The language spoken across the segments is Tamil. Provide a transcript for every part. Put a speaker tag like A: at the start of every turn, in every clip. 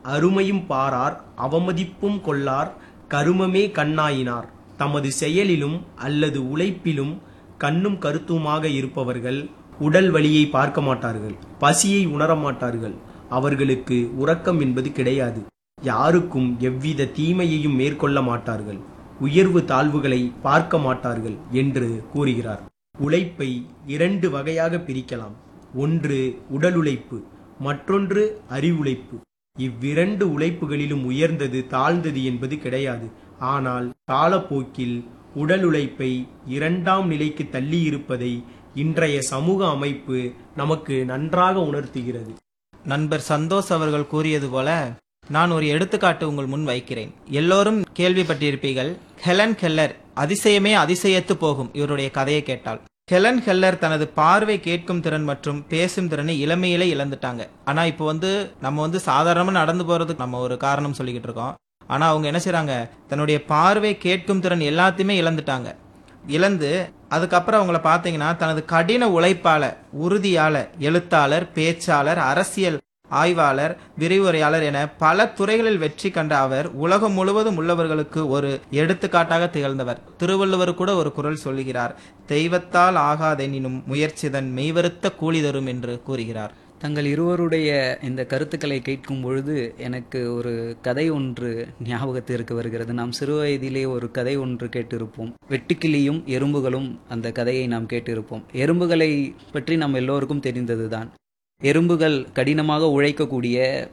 A: அருமையும் பாரார் அவமதிப்பும் கொள்ளார் கருமமே கண்ணாயினார் தமது செயலிலும் அல்லது உழைப்பிலும் கண்ணும் கருத்துமாக இருப்பவர்கள் உடல் வலியை பார்க்க மாட்டார்கள் பசியை உணர மாட்டார்கள் அவர்களுக்கு உறக்கம் என்பது கிடையாது யாருக்கும் எவ்வித தீமையையும் மேற்கொள்ள மாட்டார்கள் உயர்வு தாழ்வுகளை பார்க்க மாட்டார்கள் என்று கூறுகிறார் உழைப்பை இரண்டு வகையாக பிரிக்கலாம் ஒன்று உடல் உழைப்பு மற்றொன்று அறிவுழைப்பு இவ்விரண்டு உழைப்புகளிலும் உயர்ந்தது தாழ்ந்தது என்பது கிடையாது ஆனால் காலப்போக்கில் உடல் உழைப்பை இரண்டாம் நிலைக்கு தள்ளியிருப்பதை இன்றைய சமூக அமைப்பு நமக்கு நன்றாக உணர்த்துகிறது
B: நண்பர் சந்தோஷ் அவர்கள் கூறியது போல நான் ஒரு எடுத்துக்காட்டு உங்கள் முன் வைக்கிறேன் எல்லோரும் கேள்விப்பட்டிருப்பீர்கள் ஹெலன் கெல்லர் அதிசயமே அதிசயத்து போகும் இவருடைய கதையை கேட்டால் ஹெலன் கெல்லர் தனது பார்வை கேட்கும் திறன் மற்றும் பேசும் திறனை இளமையிலே இழந்துட்டாங்க ஆனா இப்போ வந்து நம்ம வந்து சாதாரணமா நடந்து போறதுக்கு நம்ம ஒரு காரணம் சொல்லிக்கிட்டு இருக்கோம் ஆனா அவங்க என்ன செய்றாங்க தன்னுடைய பார்வை கேட்கும் திறன் எல்லாத்தையுமே இழந்துட்டாங்க இழந்து அதுக்கப்புறம் அவங்கள பார்த்தீங்கன்னா தனது கடின உழைப்பால உறுதியால எழுத்தாளர் பேச்சாளர் அரசியல் ஆய்வாளர் விரிவுரையாளர் என பல துறைகளில் வெற்றி கண்ட அவர் உலகம் முழுவதும் உள்ளவர்களுக்கு ஒரு எடுத்துக்காட்டாக திகழ்ந்தவர் திருவள்ளுவர் கூட ஒரு குரல் சொல்லுகிறார் தெய்வத்தால் ஆகாதெனினும் முயற்சிதன் மெய்வருத்த கூலி தரும் என்று கூறுகிறார்
C: தங்கள் இருவருடைய இந்த கருத்துக்களை கேட்கும் பொழுது எனக்கு ஒரு கதை ஒன்று ஞாபகத்திற்கு வருகிறது நாம் சிறு வயதிலே ஒரு கதை ஒன்று கேட்டிருப்போம் வெட்டுக்கிளியும் எறும்புகளும் அந்த கதையை நாம் கேட்டிருப்போம் எறும்புகளை பற்றி நாம் எல்லோருக்கும் தெரிந்ததுதான் எறும்புகள் கடினமாக உழைக்கக்கூடிய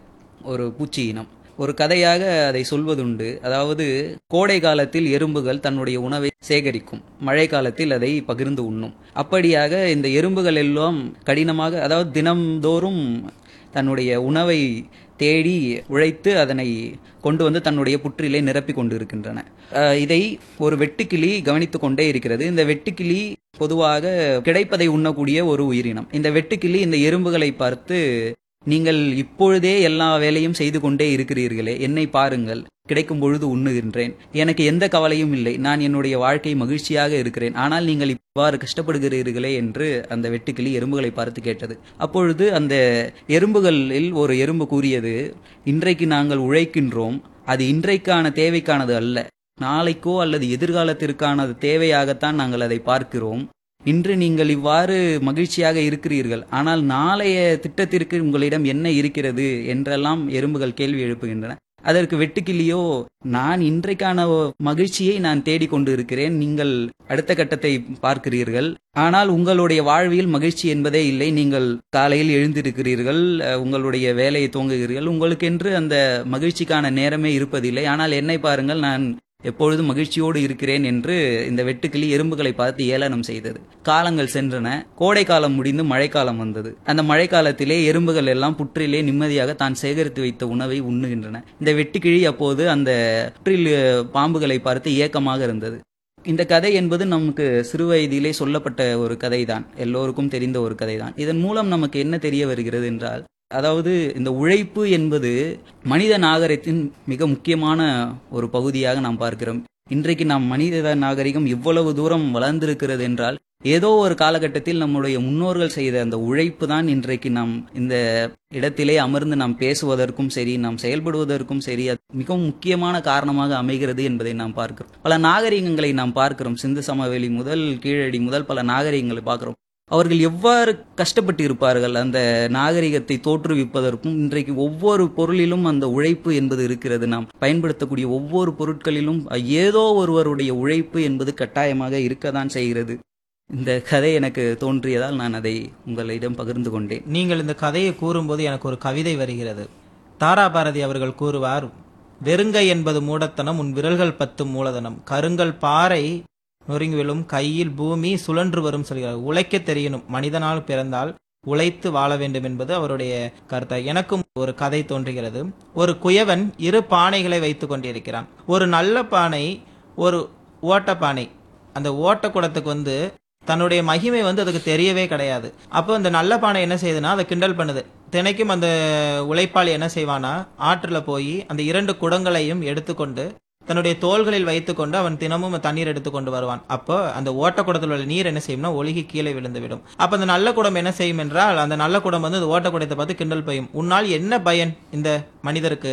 C: ஒரு பூச்சி இனம் ஒரு கதையாக அதை சொல்வதுண்டு அதாவது கோடை காலத்தில் எறும்புகள் தன்னுடைய உணவை சேகரிக்கும் மழை காலத்தில் அதை பகிர்ந்து உண்ணும் அப்படியாக இந்த எறும்புகள் எல்லாம் கடினமாக அதாவது தினம்தோறும் தன்னுடைய உணவை தேடி உழைத்து அதனை கொண்டு வந்து தன்னுடைய புற்றிலே நிரப்பி கொண்டிருக்கின்றன அஹ் இதை ஒரு வெட்டுக்கிளி கவனித்து கொண்டே இருக்கிறது இந்த வெட்டுக்கிளி பொதுவாக கிடைப்பதை உண்ணக்கூடிய ஒரு உயிரினம் இந்த வெட்டுக்கிளி இந்த எறும்புகளை பார்த்து நீங்கள் இப்பொழுதே எல்லா வேலையும் செய்து கொண்டே இருக்கிறீர்களே என்னை பாருங்கள் கிடைக்கும் பொழுது உண்ணுகின்றேன் எனக்கு எந்த கவலையும் இல்லை நான் என்னுடைய வாழ்க்கை மகிழ்ச்சியாக இருக்கிறேன் ஆனால் நீங்கள் இவ்வாறு கஷ்டப்படுகிறீர்களே என்று அந்த வெட்டுக்கிளி எறும்புகளை பார்த்து கேட்டது அப்பொழுது அந்த எறும்புகளில் ஒரு எறும்பு கூறியது இன்றைக்கு நாங்கள் உழைக்கின்றோம் அது இன்றைக்கான தேவைக்கானது அல்ல நாளைக்கோ அல்லது எதிர்காலத்திற்கான தேவையாகத்தான் நாங்கள் அதை பார்க்கிறோம் இன்று நீங்கள் இவ்வாறு மகிழ்ச்சியாக இருக்கிறீர்கள் ஆனால் நாளைய திட்டத்திற்கு உங்களிடம் என்ன இருக்கிறது என்றெல்லாம் எறும்புகள் கேள்வி எழுப்புகின்றன அதற்கு வெட்டுக்கிளியோ நான் இன்றைக்கான மகிழ்ச்சியை நான் தேடிக்கொண்டு இருக்கிறேன் நீங்கள் அடுத்த கட்டத்தை பார்க்கிறீர்கள் ஆனால் உங்களுடைய வாழ்வில் மகிழ்ச்சி என்பதே இல்லை நீங்கள் காலையில் எழுந்திருக்கிறீர்கள் அஹ், உங்களுடைய வேலையை துவங்குகிறீர்கள் உங்களுக்கென்று அந்த மகிழ்ச்சிக்கான நேரமே இருப்பதில்லை ஆனால் என்னை பாருங்கள் நான் எப்பொழுதும் மகிழ்ச்சியோடு இருக்கிறேன் என்று இந்த வெட்டுக்கிளி எறும்புகளை பார்த்து ஏளனம் செய்தது காலங்கள் சென்றன கோடை காலம் முடிந்து மழைக்காலம் வந்தது அந்த மழைக்காலத்திலே எறும்புகள் எல்லாம் புற்றிலே நிம்மதியாக தான் சேகரித்து வைத்த உணவை உண்ணுகின்றன இந்த வெட்டுக்கிளி அப்போது அந்த புற்றில் அஹ், பாம்புகளை பார்த்து ஏக்கமாக இருந்தது இந்த கதை என்பது நமக்கு சிறு வயதிலே சொல்லப்பட்ட ஒரு கதைதான் எல்லோருக்கும் தெரிந்த ஒரு கதைதான் இதன் மூலம் நமக்கு என்ன தெரிய வருகிறது என்றால் அதாவது இந்த உழைப்பு என்பது மனித நாகரிகத்தின் மிக முக்கியமான ஒரு பகுதியாக நாம் பார்க்கிறோம் இன்றைக்கு நாம் மனித நாகரிகம் இவ்வளவு தூரம் வளர்ந்திருக்கிறது என்றால் ஏதோ ஒரு காலகட்டத்தில் நம்முடைய முன்னோர்கள் செய்த அந்த உழைப்பு தான் இன்றைக்கு நாம் இந்த இடத்திலே அமர்ந்து நாம் பேசுவதற்கும் சரி நாம் செயல்படுவதற்கும் சரி அது மிகவும் முக்கியமான காரணமாக அமைகிறது என்பதை நாம் பார்க்கிறோம் பல நாகரிகங்களை நாம் பார்க்கிறோம் சிந்து சமவெளி முதல் கீழடி முதல் பல நாகரிகங்களை பார்க்கிறோம் அவர்கள் எவ்வாறு கஷ்டப்பட்டு இருப்பார்கள் அந்த நாகரிகத்தை தோற்றுவிப்பதற்கும் இன்றைக்கு ஒவ்வொரு பொருளிலும் அந்த உழைப்பு என்பது இருக்கிறது நாம் பயன்படுத்தக்கூடிய ஒவ்வொரு பொருட்களிலும் ஏதோ ஒருவருடைய உழைப்பு என்பது கட்டாயமாக இருக்கத்தான் செய்கிறது இந்த கதை எனக்கு தோன்றியதால் நான் அதை உங்களிடம் பகிர்ந்து கொண்டேன்
B: நீங்கள் இந்த கதையை கூறும்போது எனக்கு ஒரு கவிதை வருகிறது தாரா பாரதி அவர்கள் கூறுவார் வெறுங்கை என்பது மூடத்தனம் உன் விரல்கள் பத்தும் மூலதனம் கருங்கல் பாறை நொறுங்கி விழும் கையில் பூமி சுழன்று வரும் சொல்கிறார் உழைக்க தெரியணும் மனிதனால் பிறந்தால் உழைத்து வாழ வேண்டும் என்பது அவருடைய கருத்து எனக்கும் ஒரு கதை தோன்றுகிறது ஒரு குயவன் இரு பானைகளை வைத்துக் கொண்டிருக்கிறான் ஒரு நல்ல பானை ஒரு ஓட்ட பானை அந்த ஓட்ட குடத்துக்கு வந்து தன்னுடைய மகிமை வந்து அதுக்கு தெரியவே கிடையாது அப்போ அந்த நல்ல பானை என்ன செய்யுதுன்னா அதை கிண்டல் பண்ணுது தினைக்கும் அந்த உழைப்பாளி என்ன செய்வானா ஆற்றுல போய் அந்த இரண்டு குடங்களையும் எடுத்துக்கொண்டு தன்னுடைய தோள்களில் வைத்துக்கொண்டு அவன் தினமும் தண்ணீர் எடுத்துக்கொண்டு வருவான் அப்போ அந்த ஓட்ட குடத்தில் உள்ள நீர் என்ன செய்யும்னா ஒழுகி கீழே விழுந்து விடும் அப்ப அந்த நல்ல குடம் என்ன செய்யும் என்றால் அந்த நல்ல குடம் வந்து அந்த ஓட்ட குடத்தை பார்த்து கிண்டல் பெய்யும் உன்னால் என்ன பயன் இந்த மனிதருக்கு